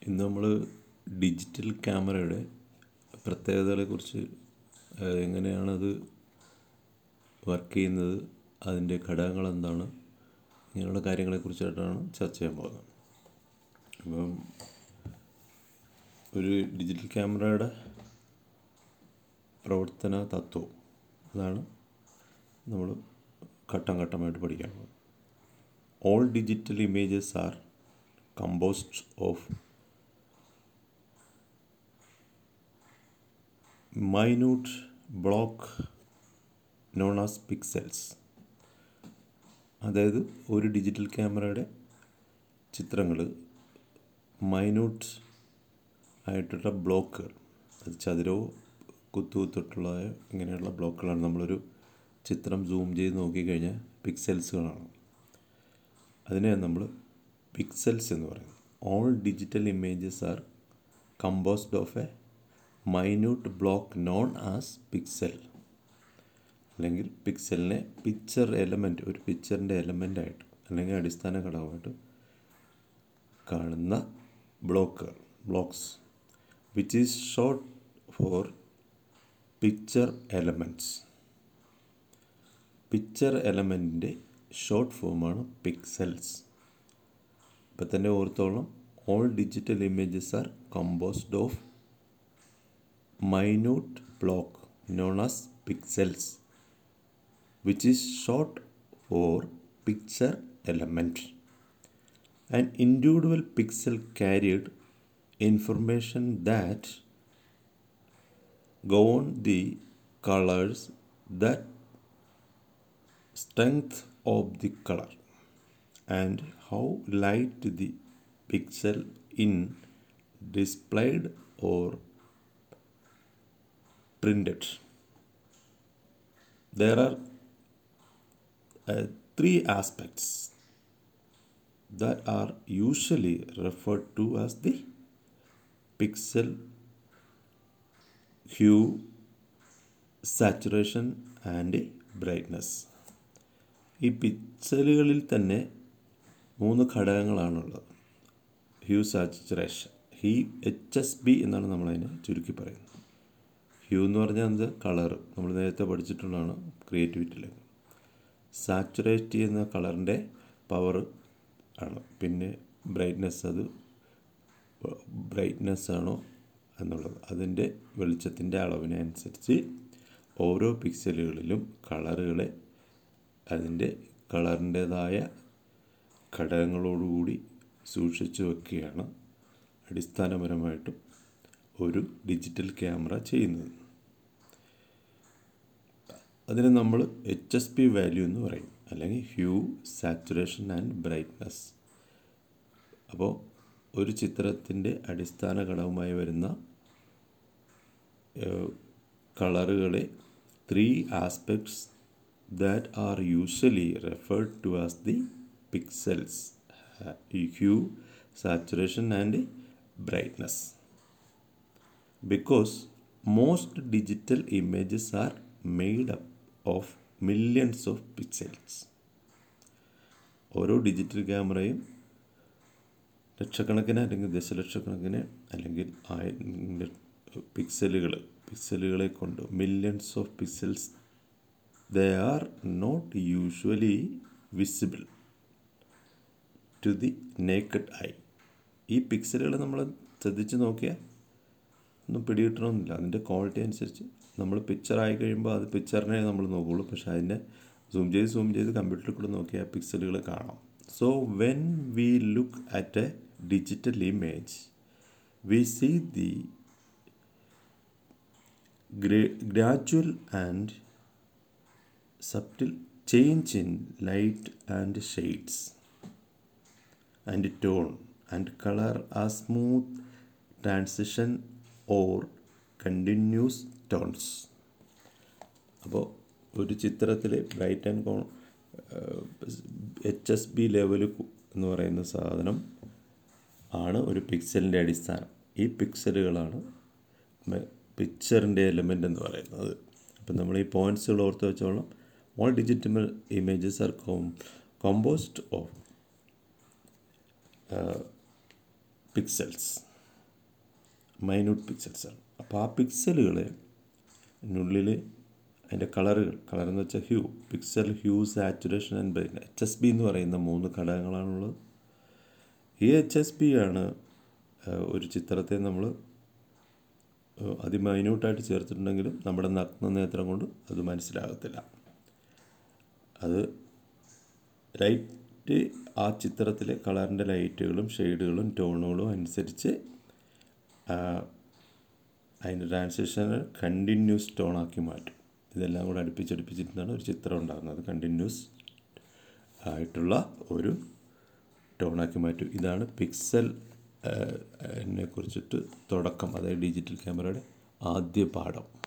ഇന്ന് നമ്മൾ ഡിജിറ്റൽ ക്യാമറയുടെ പ്രത്യേകതകളെക്കുറിച്ച് അതായത് എങ്ങനെയാണത് വർക്ക് ചെയ്യുന്നത് അതിൻ്റെ ഘടകങ്ങൾ എന്താണ് ഇങ്ങനെയുള്ള കാര്യങ്ങളെക്കുറിച്ചായിട്ടാണ് ചർച്ച ചെയ്യാൻ പോകുന്നത് അപ്പം ഒരു ഡിജിറ്റൽ ക്യാമറയുടെ പ്രവർത്തന തത്വം അതാണ് നമ്മൾ ഘട്ടം ഘട്ടമായിട്ട് പഠിക്കാൻ പോകുന്നത് all digital images are composed of minute block known as pixels അതായത് ഒരു ഡിജിറ്റൽ ക്യാമറയുടെ ചിത്രങ്ങൾ മൈന്യൂട്ട് ആയിട്ടുള്ള ബ്ലോക്കുകൾ അത് ചതുരവും കുത്തു കുത്തിട്ടുള്ള ഇങ്ങനെയുള്ള ബ്ലോക്കുകളാണ് നമ്മളൊരു ചിത്രം സൂം ചെയ്ത് നോക്കിക്കഴിഞ്ഞാൽ പിക്സൽസുകളാണ് അതിനെ നമ്മൾ പിക്സൽസ് എന്ന് പറയുന്നത് all digital images are composed of a minute block known as pixel അല്ലെങ്കിൽ പിക്സലിനെ പിക്ചർ എലമെൻറ്റ് ഒരു പിക്ചറിൻ്റെ എലമെൻ്റായിട്ട് അല്ലെങ്കിൽ അടിസ്ഥാന ഘടകമായിട്ട് കാണുന്ന ബ്ലോക്കുകൾ blocks which is short for picture elements picture എലമെൻറ്റിൻ്റെ ഷോർട്ട് ഫോമാണ് പിക്സൽസ് ഇപ്പം തന്നെ ഓർത്തോളം all digital images are composed of minute block known as pixels which is short for picture element. An individual pixel carried information that govern the colors that strength of the color and how light the pixel in displayed or printed. There are uh, three aspects that are usually referred to as the pixel hue, saturation and brightness. ഈ പിക്സലുകളിൽ തന്നെ മൂന്ന് ഘടകങ്ങളാണുള്ളത് hue saturation ഹീ H S B എന്നാണ് നമ്മളതിനെ ചുരുക്കി പറയുന്നത് ഹ്യൂ എന്ന് പറഞ്ഞാൽ എന്ത് കളർ നമ്മൾ നേരത്തെ പഠിച്ചിട്ടുള്ളതാണ് ക്രിയേറ്റിവിറ്റിയിലേക്ക് സാച്ചുറേറ്റ് ചെയ്യുന്ന കളറിൻ്റെ പവർ ആണ് പിന്നെ ബ്രൈറ്റ്നെസ് അത് ബ്രൈറ്റ്നെസ് ആണോ എന്നുള്ളത് അതിൻ്റെ വെളിച്ചത്തിൻ്റെ അളവിനനുസരിച്ച് ഓരോ പിക്സലുകളിലും കളറുകളെ അതിൻ്റെ കളറിൻ്റേതായ ഘടകങ്ങളോടുകൂടി സൂക്ഷിച്ചു വെക്കുകയാണ് അടിസ്ഥാനപരമായിട്ടും ഒരു ഡിജിറ്റൽ ക്യാമറ ചെയ്യുന്നത് അതിന് നമ്മൾ എച്ച് എസ് പി വാല്യൂ എന്ന് പറയും അല്ലെങ്കിൽ ഹ്യൂ സാച്ചുറേഷൻ ആൻഡ് ബ്രൈറ്റ്നസ് അപ്പോൾ ഒരു ചിത്രത്തിൻ്റെ അടിസ്ഥാന ഘടകമായി വരുന്ന കളറുകളെ three aspects that are usually referred to as the pixels hue saturation and brightness because most digital images are made up of millions of pixels ഓരോ ഡിജിറ്റൽ ക്യാമറയും ലക്ഷക്കണക്കിന് അല്ലെങ്കിൽ ദശലക്ഷക്കണക്കിന് അല്ലെങ്കിൽ ആയിരം പിക്സലുകൾ പിക്സലുകളെ കൊണ്ട് millions of pixels they are not usually visible to the naked eye ഈ പിക്സലുകൾ നമ്മൾ ശ്രദ്ധിച്ച് നോക്കിയാൽ ഒന്നും പിടികിട്ടണമെന്നില്ല അതിൻ്റെ ക്വാളിറ്റി അനുസരിച്ച് നമ്മൾ പിക്ചർ ആയി കഴിയുമ്പോൾ അത് പിക്ചറിനെ നമ്മൾ നോക്കുകയുള്ളൂ പക്ഷേ അതിനെ സൂം ചെയ്ത് സൂം ചെയ്ത് കമ്പ്യൂട്ടറിൽ കൂടെ നോക്കിയാൽ പിക്സലുകൾ കാണാം so when we look at a digital image we see the gradual and subtle change in light and shades and tone and colour ആ smooth transition or continuous tones അപ്പോൾ ഒരു ചിത്രത്തിൽ ബ്രൈറ്റ് ആൻഡ് കോൺ എച്ച് എസ് ബി ലെവൽ എന്ന് പറയുന്ന സാധനം ആണ് ഒരു പിക്സലിൻ്റെ അടിസ്ഥാനം ഈ പിക്സലുകളാണ് പിക്ചറിൻ്റെ എലമെൻ്റ് എന്ന് പറയുന്നത് അപ്പം നമ്മൾ ഈ പോയിൻറ്റ്സുകൾ ഓർത്ത് വെച്ചോളാം ഓൾ ഡിജിറ്റൽ ഇമേജസ് ആർ കോം composed of pixels minute pixels ആണ് അപ്പോൾ ആ പിക്സലുകളെ ഉള്ളിൽ അതിൻ്റെ കളറുകൾ കളർ എന്ന് വെച്ചാൽ hue pixel hue saturation and bright H S B എന്ന് പറയുന്ന മൂന്ന് ഘടകങ്ങളാണുള്ളത് ഈ എച്ച് എസ് ബി ആണ് ഏഹ്, ഒരു ചിത്രത്തെ നമ്മൾ ഏഹ്, അതിമൈന്യൂട്ടായിട്ട് ചേർത്തിട്ടുണ്ടെങ്കിലും നമ്മുടെ നഗ്നനേത്രം കൊണ്ട് അത് മനസ്സിലാകത്തില്ല അത് ലൈറ്റ് ആ ചിത്രത്തിലെ കളറിൻ്റെ ലൈറ്റുകളും ഷെയ്ഡുകളും ടോണുകളും അനുസരിച്ച് ആ, അതിൻ്റെ ട്രാൻസിഷനെ കണ്ടിന്യൂസ് ടോണാക്കി മാറ്റും ഇതെല്ലാം കൂടെ അടുപ്പിച്ചടുപ്പിച്ചിട്ടാണ് ഒരു ചിത്രം ഉണ്ടാകുന്നത് കണ്ടിന്യൂസ് ആയിട്ടുള്ള ഒരു ടോണാക്കി മാറ്റും ഇതാണ് പിക്സൽ എന്നെ കുറിച്ചിട്ട് തുടക്കം അതായത് ഡിജിറ്റൽ ക്യാമറയുടെ ആദ്യ പാഠം